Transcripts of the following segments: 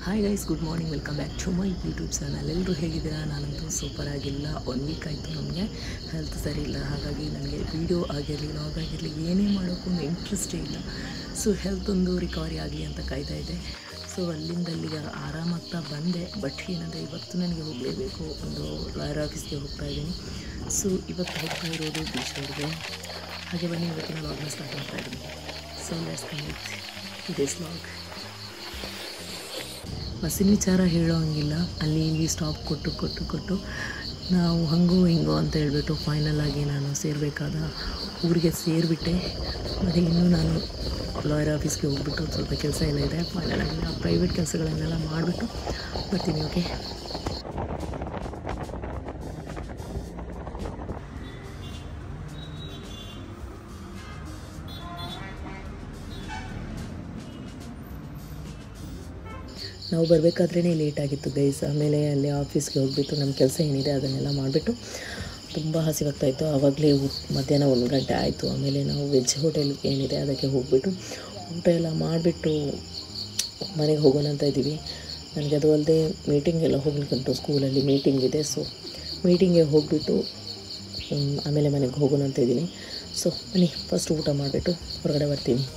hi guys good morning welcome back to my YouTube channel ಎಲ್ಲರೂ ಹೇಗಿದ್ದೀರಾ ನಾನಂತೂ super ಆಗಿಲ್ಲ ಒನ್ ವೀಕ್ ಆಯಿತು ನಮಗೆ ಹೆಲ್ತ್ ಸರಿ ಇಲ್ಲ ಹಾಗಾಗಿ ನನಗೆ ವೀಡಿಯೋ ಆಗಿರಲಿ ಲಾಗ್ ಆಗಿರಲಿ ಏನೇ ಮಾಡೋಕ್ಕೂ ಒಂದು ಇಂಟ್ರೆಸ್ಟೇ ಇಲ್ಲ ಸೊ ಹೆಲ್ತ್ ಒಂದು ರಿಕವರಿ ಆಗಲಿ ಅಂತ ಕಾಯ್ತಾ ಇದೆ ಸೊ ಅಲ್ಲಿಂದ ಅಲ್ಲಿಗೆ ಆರಾಮಾಗ್ತಾ ಬಂದೆ ಬಟ್ ಏನಂದರೆ ಇವತ್ತು ನನಗೆ ಹೋಗಲೇಬೇಕು ಒಂದು ಲಾಯರ್ ಆಫೀಸ್ಗೆ ಹೋಗ್ತಾ ಇದ್ದೀನಿ ಸೊ ಇವತ್ತು ಹೋಗ್ತಾ ಇರೋದು ಬೀಚ್ವರೆಗೆ ಹಾಗೆ ಬನ್ನಿ ಇವತ್ತಿನ ಲಾಗ್ನ ಸ್ಟಾರ್ಟ್ ಮಾಡ್ತಾ ಇದ್ದೀನಿ ಸೊ ಲೆಟ್ಸ್ ಕಮಿಟ್ ಇದೇಸ್ ಲಾಗ್ ಬಸ್ಸಿನ ವಿಚಾರ ಹೇಳೋ ಹಂಗಿಲ್ಲ ಅಲ್ಲಿ ಇಲ್ಲಿ ಸ್ಟಾಪ್ ಕೊಟ್ಟು ಕೊಟ್ಟು ಕೊಟ್ಟು ನಾವು ಹಂಗೋ ಹಿಂಗೋ ಅಂತ ಹೇಳ್ಬಿಟ್ಟು ಫೈನಲ್ ಆಗಿ ನಾನು ಸೇರಬೇಕಾದ ಊರಿಗೆ ಸೇರಿಬಿಟ್ಟೆ ಮತ್ತು ಇನ್ನೂ ನಾನು ಲಾಯರ್ ಆಫೀಸ್ಗೆ ಹೋಗ್ಬಿಟ್ಟು ಸ್ವಲ್ಪ ಕೆಲಸ ಎಲ್ಲ ಇದೆ ಫೈನಲ್ ಆಗಿ ಆ ಪ್ರೈವೇಟ್ ಕೆಲಸಗಳನ್ನೆಲ್ಲ ಮಾಡಿಬಿಟ್ಟು ಬರ್ತೀನಿ ಓಕೆ ನಾವು ಬರಬೇಕಾದ್ರೇ ಲೇಟ್ ಆಗಿತ್ತು ಗೈಸ್ ಆಮೇಲೆ ಅಲ್ಲಿ ಆಫೀಸ್ಗೆ ಹೋಗ್ಬಿಟ್ಟು ನಮ್ಮ ಕೆಲಸ ಏನಿದೆ ಅದನ್ನೆಲ್ಲ ಮಾಡಿಬಿಟ್ಟು ತುಂಬ ಹಸಿವಾಗ್ತಾ ಇತ್ತು ಆವಾಗಲೇ ಮಧ್ಯಾಹ್ನ ಒಂದು ಗಂಟೆ ಆಯಿತು ಆಮೇಲೆ ನಾವು ವೆಜ್ ಹೋಟೆಲ್ ಏನಿದೆ ಅದಕ್ಕೆ ಹೋಗ್ಬಿಟ್ಟು ಊಟ ಎಲ್ಲ ಮಾಡಿಬಿಟ್ಟು ಮನೆಗೆ ಹೋಗೋಣ ಅಂತ ಇದ್ದೀವಿ ನನಗೆ ಅದು ಅಲ್ಲದೆ ಮೀಟಿಂಗ್ ಎಲ್ಲ ಹೋಗ್ಲಿಕ್ಕುಂಟು ಸ್ಕೂಲಲ್ಲಿ ಮೀಟಿಂಗ್ ಇದೆ ಸೊ ಮೀಟಿಂಗ್ಗೆ ಹೋಗಿಬಿಟ್ಟು ಆಮೇಲೆ ಮನೆಗೆ ಹೋಗೋಣ ಅಂತ ಇದ್ದೀನಿ ಸೊ ಬನ್ನಿ ಫಸ್ಟ್ ಊಟ ಮಾಡಿಬಿಟ್ಟು ಹೊರಗಡೆ ಬರ್ತೀನಿ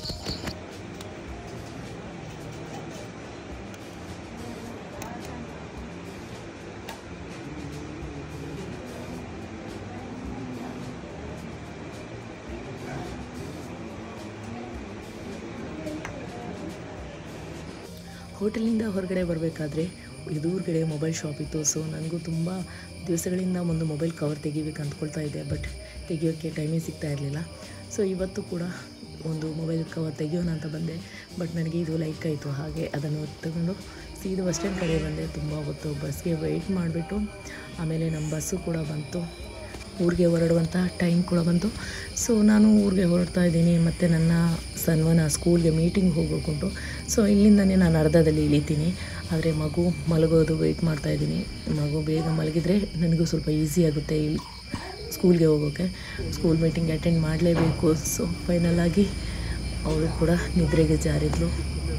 ಹೋಟೆಲಿಂದ ಹೊರಗಡೆ ಬರಬೇಕಾದ್ರೆ ಎದುರುಗಡೆ ಮೊಬೈಲ್ ಶಾಪ್ ಇತ್ತು ಸೊ ನನಗೂ ತುಂಬ ದಿವಸಗಳಿಂದ ಒಂದು ಮೊಬೈಲ್ ಕವರ್ ತೆಗಿಬೇಕು ಅಂದ್ಕೊಳ್ತಾ ಇದ್ದೆ ಬಟ್ ತೆಗಿಯೋಕ್ಕೆ ಟೈಮೇ ಸಿಗ್ತಾ ಇರಲಿಲ್ಲ ಸೊ ಇವತ್ತು ಕೂಡ ಒಂದು ಮೊಬೈಲ್ ಕವರ್ ತೆಗಿಯೋಣ ಅಂತ ಬಂದೆ ಬಟ್ ನನಗೆ ಇದು ಲೈಕ್ ಆಯಿತು ಹಾಗೆ ಅದನ್ನು ತಗೊಂಡು ಸೀದಾ ಬಸ್ ಸ್ಟ್ಯಾಂಡ್ ಕಡೆ ಬಂದೆ ತುಂಬ ಹೊತ್ತು ಬಸ್ಗೆ ವೆಯ್ಟ್ ಮಾಡಿಬಿಟ್ಟು ಆಮೇಲೆ ನಮ್ಮ ಬಸ್ಸು ಕೂಡ ಬಂತು ಊರಿಗೆ ಹೊರಡುವಂಥ ಟೈಮ್ ಕೂಡ ಬಂತು ಸೊ ನಾನು ಊರಿಗೆ ಹೊರಡ್ತಾ ಇದ್ದೀನಿ ಮತ್ತು ನನ್ನ ಸನ್ವನ ಸ್ಕೂಲ್ಗೆ ಮೀಟಿಂಗ್ ಹೋಗೋಕ್ಕುಂಟು ಸೊ ಇಲ್ಲಿಂದನೇ ನಾನು ಅರ್ಧದಲ್ಲಿ ಇಳಿತೀನಿ ಆದರೆ ಮಗು ಮಲಗೋದು ವೆಯ್ಟ್ ಮಾಡ್ತಾ ಇದ್ದೀನಿ ಮಗು ಬೇಗ ಮಲಗಿದರೆ ನನಗೂ ಸ್ವಲ್ಪ ಈಸಿ ಆಗುತ್ತೆ ಇಲ್ಲಿ ಸ್ಕೂಲ್ಗೆ ಹೋಗೋಕ್ಕೆ ಸ್ಕೂಲ್ ಮೀಟಿಂಗ್ ಅಟೆಂಡ್ ಮಾಡಲೇಬೇಕು ಸೊ ಫೈನಲ್ ಆಗಿ ಅವಳು ಕೂಡ ನಿದ್ರೆಗೆ ಜಾರಿದ್ಲು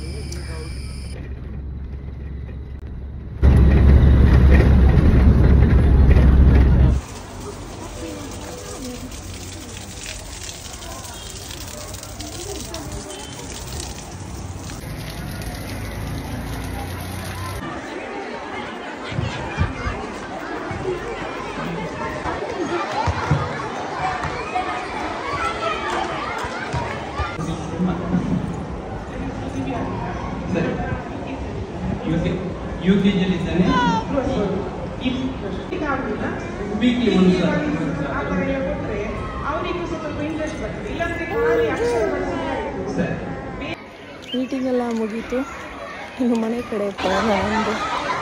ಸರಿ ಯು ಕೆ ಯು ಕೆ ಜಿಯಲ್ಲಿದ್ದಾನೆ ವೀಕ್ಲಿ ಒಂದು ಅವರಿಗೂ ಸ್ವಲ್ಪ ಇಂಟ್ರೆಸ್ಟ್ ಬರ್ತದೆ ಇಲ್ಲಾಂದ್ರೆ ಖಾಲಿ ಅಕ್ಷರ ಸರಿ ಮೀಟಿಂಗ್ ಎಲ್ಲ ಮುಗೀತು ಇನ್ನು ಮನೆ ಕಡೆ ಬರೋಣ ಒಂದು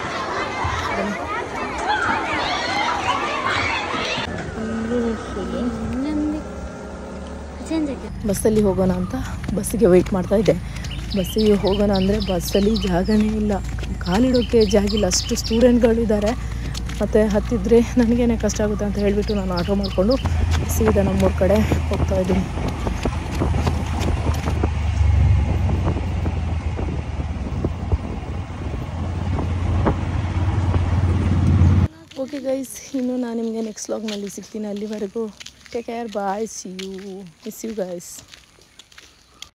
ಬಸ್ಸಲ್ಲಿ ಹೋಗೋಣ ಅಂತ ಬಸ್ಸಿಗೆ ವೆಯ್ಟ್ ಮಾಡ್ತಾ ಇದ್ದೆ ಬಸ್ಸಿಗೆ ಹೋಗೋಣ ಅಂದರೆ ಬಸ್ಸಲ್ಲಿ ಜಾಗನೇ ಇಲ್ಲ ಕಾಲಿಡೋಕ್ಕೆ ಜಾಗ ಇಲ್ಲ ಅಷ್ಟು ಸ್ಟೂಡೆಂಟ್ಗಳಿದ್ದಾರೆ ಮತ್ತು ಹತ್ತಿದ್ರೆ ನನಗೇನೆ ಕಷ್ಟ ಆಗುತ್ತೆ ಅಂತ ಹೇಳಿಬಿಟ್ಟು ನಾನು ಆಟೋ ಮಾಡಿಕೊಂಡು ಸೀದಾ ನಮ್ಮೂರ ಕಡೆ ಹೋಗ್ತಾ ಇದ್ದೀನಿ ಓಕೆ ಗೈಸ್ ಇನ್ನು ನಾನು ನಿಮಗೆ ನೆಕ್ಸ್ಟ್ ಲಾಗ್ನಲ್ಲಿ ಸಿಗ್ತೀನಿ ಅಲ್ಲಿವರೆಗೂ take care bye see you miss you guys